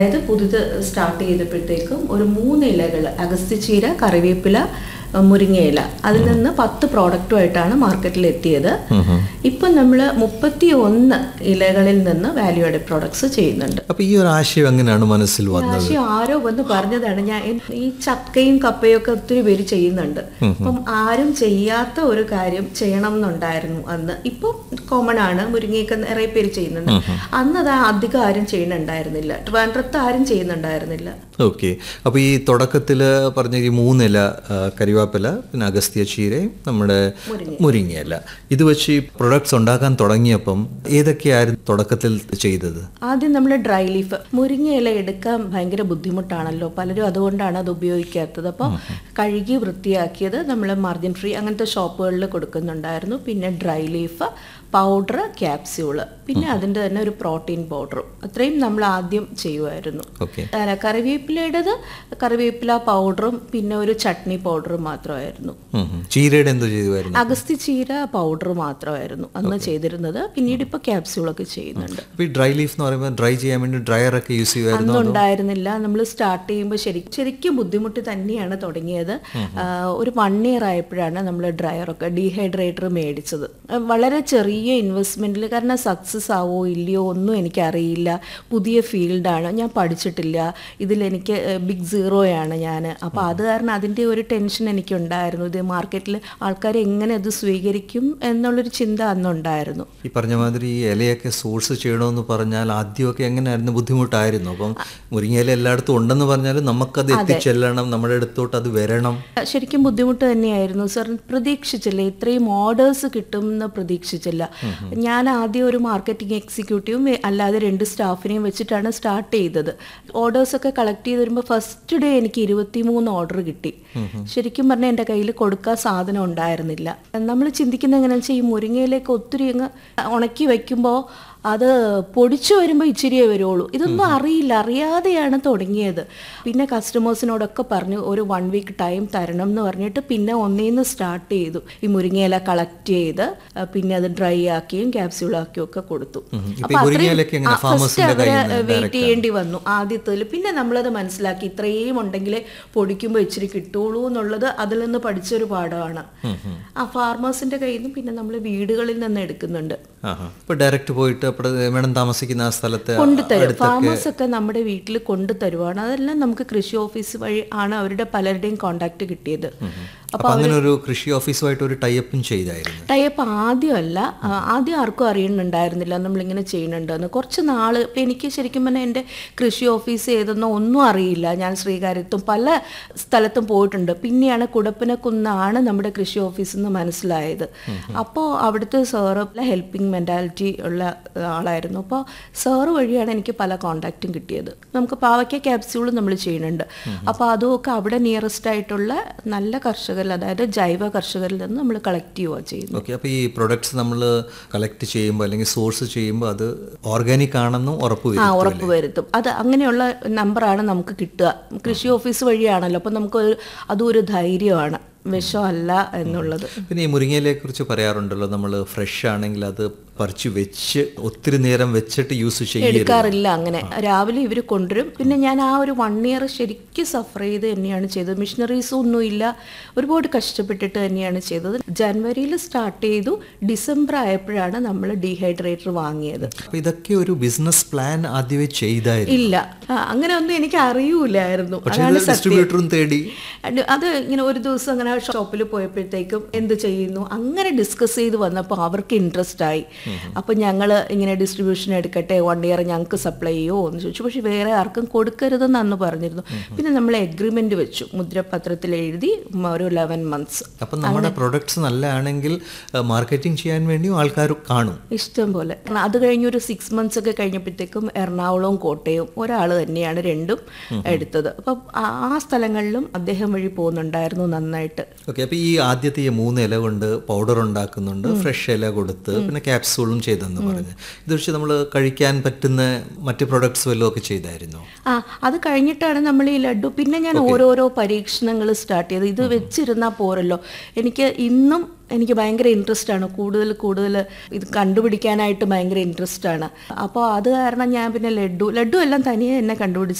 അതായത് പുതുത് സ്റ്റാർട്ട് ചെയ്തപ്പോഴത്തേക്കും ഒരു മൂന്ന് ഇലകൾ അഗസ്ത്യച്ചീര കറിവേപ്പില അഹ് മുരിങ്ങയില അതിൽ നിന്ന് പത്ത് പ്രോഡക്റ്റുമായിട്ടാണ് മാർക്കറ്റിൽ എത്തിയത് ഇപ്പം നമ്മൾ മുപ്പത്തി ഒന്ന് ഇലകളിൽ നിന്ന് വാല്യൂ ആഡഡ് പ്രോഡക്ട്സ് ചെയ്യുന്നുണ്ട് അപ്പൊ ഈ ഒരു ആശയം എങ്ങനെയാണ് മനസ്സിൽ വന്നത് പക്ഷേ ആരോ വന്ന് പറഞ്ഞതാണ് ഞാൻ എൻ- ഈ ചക്കയും കപ്പയും ഒക്കെ ഒത്തിരി പേര് ചെയ്യുന്നുണ്ട് അപ്പം ആരും ചെയ്യാത്ത ഒരു കാര്യം ചെയ്യണം എന്നുണ്ടായിരുന്നു അന്ന് ഇപ്പം കോമൺ ആണ് മുരിങ്ങയൊക്കെ നിറയെ പേര് ചെയ്യുന്നുണ്ട് അന്ന് അത് അധികം ആരും ചെയ്യുന്നുണ്ടായിരുന്നില്ല ട്രിവാൻഡ്രത്ത് ആരും ചെയ്യുന്നുണ്ടായിരുന്നില്ല ഓക്കെ അപ്പൊ ഈ തുടക്കത്തിൽ പറഞ്ഞ ഈ മൂന്നില ആ, കരിവേപ്പില പിന്നെ അഗസ്ത്യ ചീരയും നമ്മുടെ മുരിങ്ങയില ഇത് വെച്ച് ഈ പ്രൊഡക്ട്സ് ഉണ്ടാക്കാൻ തുടങ്ങിയപ്പം ഏതൊക്കെയായിരുന്നു തുടക്കത്തിൽ ചെയ്തത് ആദ്യം നമ്മൾ ഡ്രൈ ലീഫ് മുരിങ്ങയില എടുക്കാൻ ഭയങ്കര ബുദ്ധിമുട്ടാണല്ലോ പലരും അതുകൊണ്ടാണ് അത് ഉപയോഗിക്കാത്തത് അപ്പോൾ കഴുകി വൃത്തിയാക്കിയത് നമ്മൾ മാർജിൻ ഫ്രീ അങ്ങനത്തെ ഷോപ്പുകളിൽ കൊടുക്കുന്നുണ്ടായിരുന്നു പിന്നെ ഡ്രൈ ലീഫ് പൗഡർ ക്യാപ്സ്യൂള് പിന്നെ അതിൻ്റെ തന്നെ ഒരു പ്രോട്ടീൻ പൗഡറും അത്രയും നമ്മൾ ആദ്യം ചെയ്യുമായിരുന്നു ഓക്കെ അല്ല, കറിവേപ്പിലയുടേത് കറിവേപ്പില പൗഡറും പിന്നെ ഒരു ചട്നി പൗഡറും മാത്രമായിരുന്നു ചീരയുടെ എന്തോ ചെയ്തുമായിരുന്നു അഗസ്തി ചീര പൗഡർ മാത്രമായിരുന്നു അന്ന് ചെയ്തിരുന്നത് പിന്നീട് ഇപ്പോൾ ക്യാപ്സ്യൂളൊക്കെ ചെയ്യുന്നുണ്ട് അപ്പൊ ഈ ഡ്രൈ ലീഫ് എന്ന് പറയുമ്പോൾ ഡ്രൈ ചെയ്യാൻ വേണ്ടി ഡ്രയർ ഒക്കെ യൂസ് ചെയ്യുമായിരുന്നു അന്നും ഉണ്ടായിരുന്നില്ല നമ്മൾ സ്റ്റാർട്ട് ചെയ്യുമ്പോൾ ശരി ശരിക്കും ബുദ്ധിമുട്ട് തന്നെയാണ് തുടങ്ങിയത് ആ, ഒരു വൺ ഇയർ ആയപ്പോഴാണ് നമ്മൾ ഡ്രയറൊക്കെ ഡീഹൈഡ്രേറ്റർ മേടിച്ചത് ആ, വളരെ ചെറിയ ഇൻവെസ്റ്റ്മെന്റിൽ കാരണം സക്സസ് ആവോ ഇല്ലയോ ഒന്നും എനിക്കറിയില്ല പുതിയ ഫീൽഡാണ് ഞാൻ പഠിച്ചിട്ടില്ല ഇതിലെനിക്ക് ബിഗ് സീറോയാണ് ഞാൻ അപ്പോൾ അത് കാരണം അതിൻ്റെ ഒരു ടെൻഷൻ എനിക്കുണ്ടായിരുന്നു ഇത് മാർക്കറ്റിൽ ആൾക്കാർ എങ്ങനെ ഇത് സ്വീകരിക്കും എന്നുള്ളൊരു ചിന്ത അന്നുണ്ടായിരുന്നു ഈ പറഞ്ഞ മാതിരി ഈ ഇലയൊക്കെ സോഴ്സ് ചെയ്യണമെന്ന് പറഞ്ഞാൽ ആദ്യമൊക്കെ എങ്ങനെയായിരുന്നു ബുദ്ധിമുട്ടായിരുന്നു അപ്പം മുരിങ്ങയില എല്ലായിടത്തും ഉണ്ടെന്ന് പറഞ്ഞാലും നമുക്കത് എത്തിച്ചെല്ലണം നമ്മുടെ അടുത്തോട്ട് അത് വരണം ശരിക്കും ബുദ്ധിമുട്ട് തന്നെയായിരുന്നു സർ പ്രതീക്ഷിച്ചില്ല ഇത്രയും ഓർഡേഴ്സ് കിട്ടും എന്ന് പ്രതീക്ഷിച്ചില്ല ഞാൻ ആദ്യം ഒരു മാർക്കറ്റിംഗ് എക്സിക്യൂട്ടീവും വെ- അല്ലാതെ രണ്ട് സ്റ്റാഫിനെയും വെച്ചിട്ടാണ് സ്റ്റാർട്ട് ചെയ്തത് ഓർഡേഴ്സ് ഒക്കെ കളക്ട് ചെയ്ത് വരുമ്പോൾ ഫസ്റ്റ് ഡേ എനിക്ക് ഇരുപത്തിമൂന്ന് ഓർഡർ കിട്ടി ശരിക്കും പറഞ്ഞാൽ എൻ്റെ കയ്യിൽ കൊടുക്കാൻ സാധനം ഉണ്ടായിരുന്നില്ല നമ്മൾ ചിന്തിക്കുന്ന എങ്ങനെയാണെന്ന് വെച്ചാൽ ഈ മുരിങ്ങയിലേക്ക് ഒത്തിരി അങ്ങ് ഉണക്കി വയ്ക്കുമ്പോൾ അത് പൊടിച്ചു വരുമ്പോൾ ഇച്ചിരിയേ വരുള്ളൂ ഇതൊന്നും അറിയില്ല അറിയാതെയാണ് തുടങ്ങിയത് പിന്നെ കസ്റ്റമേഴ്സിനോടൊക്കെ പറഞ്ഞു ഒരു വൺ വീക്ക് ടൈം തരണം എന്ന് പറഞ്ഞിട്ട് പിന്നെ ഒന്നേന്ന് സ്റ്റാർട്ട് ചെയ്തു ഈ മുരിങ്ങയില കളക്ട് ചെയ്ത് ആ, പിന്നെ അത് ഡ്രൈ ആക്കിയും ക്യാപ്സ്യൂൾ ആക്കിയും ഒക്കെ കൊടുത്തു ഇപ്പൊ ഈ മുരിങ്ങയിലൊക്കെ എങ്ങനെ ഫാമേഴ്സിന്റെ കയ്യിൽ നിന്ന് വെയിറ്റ് ചെയ്യേണ്ടി വന്നു ആദ്യത്തിൽ പിന്നെ നമ്മളത് മനസ്സിലാക്കി ഇത്രയും ഉണ്ടെങ്കിലേ പൊടിക്കുമ്പോൾ ഇച്ചിരി കിട്ടുള്ളൂ എന്നുള്ളത് അതിൽ നിന്ന് പഠിച്ചൊരു പാഠമാണ് ആ ഫാർമേഴ്സിന്റെ കയ്യിൽ നിന്ന് പിന്നെ നമ്മൾ വീടുകളിൽ നിന്ന് എടുക്കുന്നുണ്ട് ആഹാ. ഇപ്പൊ ഡയറക്റ്റ് പോയിട്ട് അപ്പോൾ മേഡം താമസിക്കുന്ന ആ സ്ഥലത്ത് കൊണ്ടുതരും ഫാമേഴ്സ് ഒക്കെ നമ്മുടെ വീട്ടിൽ കൊണ്ടുതരുവാണ് അതെല്ലാം നമുക്ക് കൃഷി ഓഫീസ് വഴി ആണ് അവരുടെ പലരുടെയും കോണ്ടാക്ട് കിട്ടിയത് അപ്പൊ അങ്ങനെ ഒരു കൃഷി ഓഫീസുമായിട്ട് ഒരു ടൈപ്പും ചെയ്തായിരുന്നു ടൈപ്പ് ആദ്യമല്ല ആ, ആദ്യം ആർക്കും അറിയുന്നുണ്ടായിരുന്നില്ല നമ്മളിങ്ങനെ ചെയ്യുന്നുണ്ടെന്ന് കുറച്ച് നാൾ ഇപ്പം എനിക്ക് ശരിക്കും പറഞ്ഞാൽ എൻ്റെ കൃഷി ഓഫീസ് ഏതെന്നോ ഒന്നും അറിയില്ല ഞാൻ ശ്രീകാര്യത്തും പല സ്ഥലത്തും പോയിട്ടുണ്ട് പിന്നെയാണ് കുടപ്പനക്കുന്നാണ് നമ്മുടെ കൃഷി ഓഫീസ് എന്ന് മനസ്സിലായത് അപ്പോൾ അവിടുത്തെ സാറ് ഹെൽപ്പിംഗ് മെൻറ്റാലിറ്റി ഉള്ള ആളായിരുന്നു അപ്പോൾ സാറ് വഴിയാണ് എനിക്ക് പല കോണ്ടാക്റ്റും കിട്ടിയത് നമുക്ക് പാവയ്ക്ക ക്യാപ്സ്യൂൾ നമ്മൾ ചെയ്യുന്നുണ്ട് അപ്പോൾ അതുമൊക്കെ അവിടെ നിയറസ്റ്റ് ആയിട്ടുള്ള നല്ല കർഷകരിൽ അതായത് ജൈവ കർഷകരിൽ നിന്ന് നമ്മൾ കളക്ട് ചെയ്യുക ചെയ്യുന്നത് ഓക്കെ അപ്പോൾ ഈ പ്രൊഡക്ട്സ് നമ്മൾ കളക്ട് ചെയ്യുമ്പോൾ അല്ലെങ്കിൽ സോഴ്സ് ചെയ്യുമ്പോൾ അത് ഓർഗാനിക് ആണെന്നും ഉറപ്പ് ആ വരും ഉറപ്പ് വരുത്തും അത് അങ്ങനെയുള്ള നമ്പറാണ് നമുക്ക് കിട്ടുക കൃഷി ഓഫീസ് വഴിയാണല്ലോ അപ്പം നമുക്ക് ഒരു- അതും ഒരു ധൈര്യമാണ് വിഷമല്ല എന്നുള്ളത് പിന്നെ ഈ മുരിങ്ങയിലെ കുറിച്ച് പറയാറുണ്ടല്ലോ നമ്മൾ ഫ്രഷ് ആണെങ്കിൽ അത് പറിച്ച് വെച്ച് ഒത്തിരി നേരം വെച്ചിട്ട് യൂസ് ചെയ്യരുത് എടുക്കാറില്ല അങ്ങനെ രാവിലെ ഇവർ കൊണ്ടുവരും പിന്നെ ഞാൻ ആ ഒരു വൺ ഇയർ ശരിക്കും സഫർ ചെയ്ത് തന്നെയാണ് ചെയ്തത് മിഷനറീസും ഒന്നുമില്ല ഒരുപാട് കഷ്ടപ്പെട്ടിട്ട് തന്നെയാണ് ചെയ്തത് ജനുവരിയിൽ സ്റ്റാർട്ട് ചെയ്തു ഡിസംബർ ആയപ്പോഴാണ് നമ്മൾ ഡീഹൈഡ്രേറ്റർ വാങ്ങിയത് അപ്പൊ ഇതൊക്കെ ഒരു ബിസിനസ് പ്ലാൻ ആദ്യമേ ചെയ്തായിരുന്നു ഇല്ല ആ, അങ്ങനെ ഒന്നും എനിക്ക് അറിയൂലായിരുന്നു പക്ഷേ അതാണ് ഇത് സത്യം ഡിസ്ട്രിബ്യൂട്ടറും തേടി അത് അത് ഇങ്ങനെ ഒരു ദിവസം അങ്ങനെ ഷോപ്പിൽ പോയപ്പോഴത്തേക്കും എന്ത് ചെയ്യുന്നു അങ്ങനെ ഡിസ്കസ് ചെയ്ത് വന്നപ്പോൾ അവർക്ക് ഇൻട്രസ്റ്റ് ആയി അപ്പോൾ ഞങ്ങൾ ഇങ്ങനെ ഡിസ്ട്രിബ്യൂഷൻ എടുക്കട്ടെ വൺ ഇയർ ഞങ്ങൾക്ക് സപ്ലൈ ചെയ്യുമോ എന്ന് ചോദിച്ചു പക്ഷെ വേറെ ആർക്കും കൊടുക്കരുതെന്ന് അന്ന് പറഞ്ഞിരുന്നു പിന്നെ നമ്മൾ എഗ്രിമെന്റ് വെച്ചു മുദ്രപത്രത്തിൽ എഴുതി ഉം, ഒരു ലെവൻ മന്ത്സ് അപ്പം നമ്മുടെ പ്രൊഡക്ട്സ് നല്ലതാണെങ്കിൽ മാർക്കറ്റിംഗ് ചെയ്യാൻ വേണ്ടിയും ആൾക്കാർ കാണും ഇഷ്ടം പോലെ കാരണം അത് കഴിഞ്ഞ് ഒരു സിക്സ് മന്ത്സ് ഒക്കെ കഴിഞ്ഞപ്പോഴത്തേക്കും എറണാകുളവും കോട്ടയവും ഒരാൾ തന്നെയാണ് രണ്ടും എടുത്തത് അപ്പം ആ- ആ സ്ഥലങ്ങളിലും അദ്ദേഹം വഴി പോകുന്നുണ്ടായിരുന്നു നന്നായിട്ട് ഓക്കെ അപ്പോൾ ഈ ആദ്യത്തെ ഈ മൂന്ന് ഇല കൊണ്ട് പൗഡർ ഉണ്ടാക്കുന്നുണ്ട് ഫ്രഷ് ഇല കൊടുത്ത് പിന്നെ ക്യാപ്സൂളും ചെയ്തെന്ന് പറഞ്ഞ് ഇത് വെച്ച് നമ്മൾ കഴിക്കാൻ പറ്റുന്ന മറ്റ് പ്രൊഡക്ട്സ് വല്ലതും ഒക്കെ ചെയ്തായിരുന്നോ ആ അത് കഴിഞ്ഞിട്ടാണ് നമ്മൾ ഈ ലഡു പിന്നെ ഞാൻ ഓരോരോ പരീക്ഷണങ്ങൾ സ്റ്റാർട്ട് ചെയ്തത് ഇത് വെച്ചിരുന്നാൽ പോരല്ലോ എനിക്ക് ഇന്നും എനിക്ക് ഭയങ്കര ഇൻട്രസ്റ്റ് ആണ് കൂടുതൽ കൂടുതൽ ഇത് കണ്ടുപിടിക്കാനായിട്ട് ഭയങ്കര ഇൻട്രസ്റ്റ് ആണ് അപ്പോൾ അത് കാരണം ഞാൻ പിന്നെ ലഡു ലഡു എല്ലാം തനിയെ എന്നെ കണ്ടുപിടിച്ച്